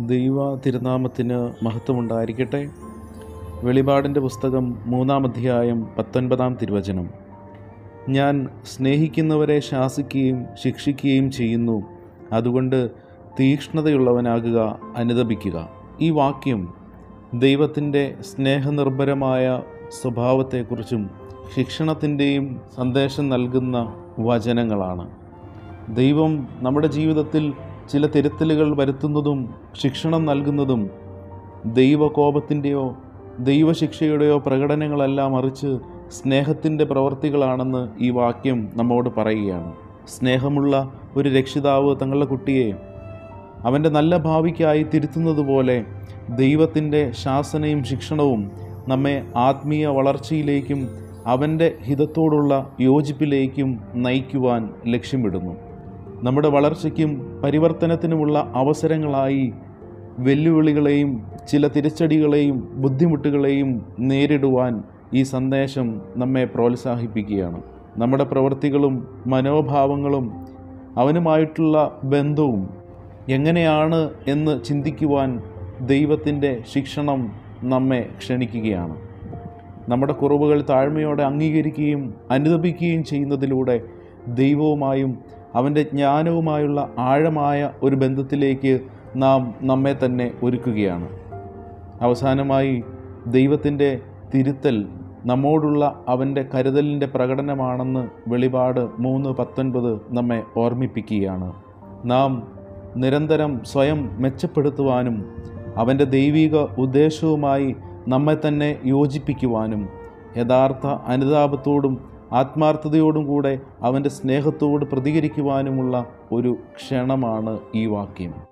ദൈവ തിരുനാമത്തിന് മഹത്വമുണ്ടായിരിക്കട്ടെ വെളിപാടിൻ്റെ പുസ്തകം മൂന്നാം അധ്യായം പത്തൊൻപതാം തിരുവചനം ഞാൻ സ്നേഹിക്കുന്നവരെ ശാസിക്കുകയും ശിക്ഷിക്കുകയും ചെയ്യുന്നു അതുകൊണ്ട് തീക്ഷ്ണതയുള്ളവനാകുക അനുദപിക്കുക ഈ വാക്യം ദൈവത്തിൻ്റെ സ്നേഹനിർഭരമായ സ്വഭാവത്തെക്കുറിച്ചും ശിക്ഷണത്തിൻ്റെയും സന്ദേശം നൽകുന്ന വചനങ്ങളാണ് ദൈവം നമ്മുടെ ജീവിതത്തിൽ ചില തിരുത്തലുകൾ വരുത്തുന്നതും ശിക്ഷണം നൽകുന്നതും ദൈവകോപത്തിൻ്റെയോ ദൈവശിക്ഷയുടെയോ പ്രകടനങ്ങളല്ല മറിച്ച് സ്നേഹത്തിൻ്റെ പ്രവർത്തികളാണെന്ന് ഈ വാക്യം നമ്മോട് പറയുകയാണ് സ്നേഹമുള്ള ഒരു രക്ഷിതാവ് തങ്ങളുടെ കുട്ടിയെ അവൻ്റെ നല്ല ഭാവിക്കായി തിരുത്തുന്നത് പോലെ ദൈവത്തിൻ്റെ ശാസനയും ശിക്ഷണവും നമ്മെ ആത്മീയ വളർച്ചയിലേക്കും അവൻ്റെ ഹിതത്തോടുള്ള യോജിപ്പിലേക്കും നയിക്കുവാൻ ലക്ഷ്യമിടുന്നു നമ്മുടെ വളർച്ചയ്ക്കും പരിവർത്തനത്തിനുമുള്ള അവസരങ്ങളായി വെല്ലുവിളികളെയും ചില തിരിച്ചടികളെയും ബുദ്ധിമുട്ടുകളെയും നേരിടുവാൻ ഈ സന്ദേശം നമ്മെ പ്രോത്സാഹിപ്പിക്കുകയാണ് നമ്മുടെ പ്രവൃത്തികളും മനോഭാവങ്ങളും അവനുമായിട്ടുള്ള ബന്ധവും എങ്ങനെയാണ് എന്ന് ചിന്തിക്കുവാൻ ദൈവത്തിൻ്റെ ശിക്ഷണം നമ്മെ ക്ഷണിക്കുകയാണ് നമ്മുടെ കുറവുകൾ താഴ്മയോടെ അംഗീകരിക്കുകയും അനുദപിക്കുകയും ചെയ്യുന്നതിലൂടെ ദൈവവുമായും അവൻ്റെ ജ്ഞാനവുമായുള്ള ആഴമായ ഒരു ബന്ധത്തിലേക്ക് നാം നമ്മെ തന്നെ ഒരുക്കുകയാണ് അവസാനമായി ദൈവത്തിൻ്റെ തിരുത്തൽ നമ്മോടുള്ള അവൻ്റെ കരുതലിൻ്റെ പ്രകടനമാണെന്ന് വെളിപാട് മൂന്ന് പത്തൊൻപത് നമ്മെ ഓർമ്മിപ്പിക്കുകയാണ് നാം നിരന്തരം സ്വയം മെച്ചപ്പെടുത്തുവാനും അവൻ്റെ ദൈവിക ഉദ്ദേശവുമായി നമ്മെ തന്നെ യോജിപ്പിക്കുവാനും യഥാർത്ഥ അനുതാപത്തോടും ആത്മാർത്ഥതയോടും കൂടെ അവൻ്റെ സ്നേഹത്തോട് പ്രതികരിക്കുവാനുമുള്ള ഒരു ക്ഷണമാണ് ഈ വാക്യം